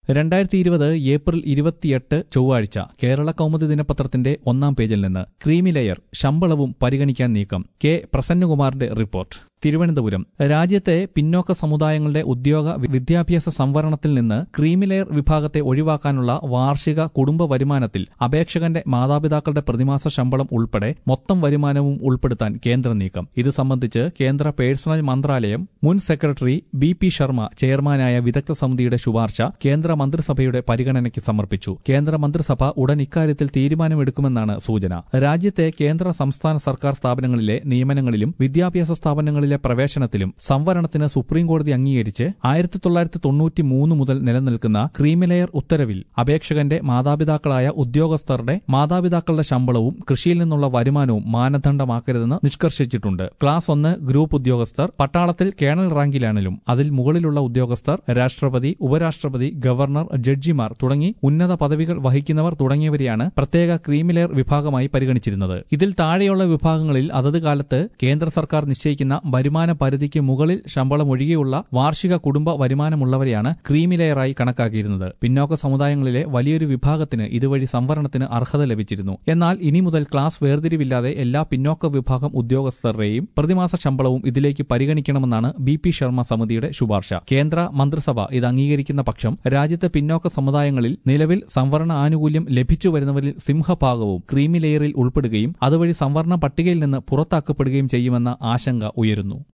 രണ്ടായിരത്തി ഇരുപത് ഏപ്രിൽ ഇരുപത്തിയെട്ട് ചൊവ്വാഴ്ച കേരള കൗമുദി ദിനപത്രത്തിന്റെ ഒന്നാം പേജിൽ നിന്ന് ക്രീമി ലെയർ ശമ്പളവും പരിഗണിക്കാൻ നീക്കം കെ പ്രസന്നകുമാറിന്റെ റിപ്പോർട്ട് തിരുവനന്തപുരം രാജ്യത്തെ പിന്നോക്ക സമുദായങ്ങളുടെ ഉദ്യോഗ വി- വിദ്യാഭ്യാസ സംവരണത്തിൽ നിന്ന് ക്രീമി ലെയർ വിഭാഗത്തെ ഒഴിവാക്കാനുള്ള വാർഷിക കുടുംബ വരുമാനത്തിൽ അപേക്ഷകന്റെ മാതാപിതാക്കളുടെ പ്രതിമാസ ശമ്പളം ഉൾപ്പെടെ മൊത്തം വരുമാനവും ഉൾപ്പെടുത്താൻ കേന്ദ്ര നീക്കം ഇത് സംബന്ധിച്ച് കേന്ദ്ര പേഴ്സണൽ മന്ത്രാലയം മുൻ സെക്രട്ടറി ബി പി ശർമ്മ ചെയർമാനായ വിദഗ്ധ സമിതിയുടെ ശുപാർശ കേന്ദ്ര മന്ത്രിസഭയുടെ പരിഗണനയ്ക്ക് സമർപ്പിച്ചു കേന്ദ്ര മന്ത്രിസഭ ഉടൻ ഇക്കാര്യത്തിൽ തീരുമാനമെടുക്കുമെന്നാണ് സൂചന രാജ്യത്തെ കേന്ദ്ര സംസ്ഥാന സർക്കാർ സ്ഥാപനങ്ങളിലെ നിയമനങ്ങളിലും വിദ്യാഭ്യാസ സ്ഥാപനങ്ങളിലെ പ്രവേശനത്തിലും സംവരണത്തിന് സുപ്രീംകോടതി അംഗീകരിച്ച് ആയിരത്തി തൊള്ളായിരത്തി തൊണ്ണൂറ്റി മൂന്ന് മുതൽ നിലനിൽക്കുന്ന ക്രീമിലെയർ ഉത്തരവിൽ അപേക്ഷകന്റെ മാതാപിതാക്കളായ ഉദ്യോഗസ്ഥരുടെ മാതാപിതാക്കളുടെ ശമ്പളവും കൃഷിയിൽ നിന്നുള്ള വരുമാനവും മാനദണ്ഡമാക്കരുതെന്ന് നിഷ്കർഷിച്ചിട്ടുണ്ട് ക്ലാസ് ഒന്ന് ഗ്രൂപ്പ് ഉദ്യോഗസ്ഥർ പട്ടാളത്തിൽ കേണൽ റാങ്കിലാണെങ്കിലും അതിൽ മുകളിലുള്ള ഉദ്യോഗസ്ഥർ രാഷ്ട്രപതി ഉപരാഷ്ട്രപതി ഗവർണർ ജഡ്ജിമാർ തുടങ്ങി ഉന്നത പദവികൾ വഹിക്കുന്നവർ തുടങ്ങിയവരെയാണ് പ്രത്യേക ക്രീമിലെയർ വിഭാഗമായി പരിഗണിച്ചിരുന്നത് ഇതിൽ താഴെയുള്ള വിഭാഗങ്ങളിൽ അതത് കാലത്ത് കേന്ദ്ര സർക്കാർ നിശ്ചയിക്കുന്ന വരുമാന പരിധിക്ക് മുകളിൽ ശമ്പളം ഒഴികെയുള്ള വാർഷിക കുടുംബ വരുമാനമുള്ളവരെയാണ് ക്രീമിലെയറായി കണക്കാക്കിയിരുന്നത് പിന്നോക്ക സമുദായങ്ങളിലെ വലിയൊരു വിഭാഗത്തിന് ഇതുവഴി സംവരണത്തിന് അർഹത ലഭിച്ചിരുന്നു എന്നാൽ ഇനി മുതൽ ക്ലാസ് വേർതിരിവില്ലാതെ എല്ലാ പിന്നോക്ക വിഭാഗം ഉദ്യോഗസ്ഥരുടെയും പ്രതിമാസ ശമ്പളവും ഇതിലേക്ക് പരിഗണിക്കണമെന്നാണ് ബി പി ശർമ്മ സമിതിയുടെ ശുപാർശ കേന്ദ്ര മന്ത്രിസഭ ഇത് അംഗീകരിക്കുന്ന പക്ഷം രാജ്യത്തെ പിന്നോക്ക സമുദായങ്ങളിൽ നിലവിൽ സംവരണ ആനുകൂല്യം ലഭിച്ചു വരുന്നവരിൽ സിംഹഭാഗവും ക്രീമി ലെയറിൽ ഉൾപ്പെടുകയും അതുവഴി സംവരണ പട്ടികയിൽ നിന്ന് പുറത്താക്കപ്പെടുകയും ചെയ്യുമെന്ന ആശങ്ക ഉയരുന്നു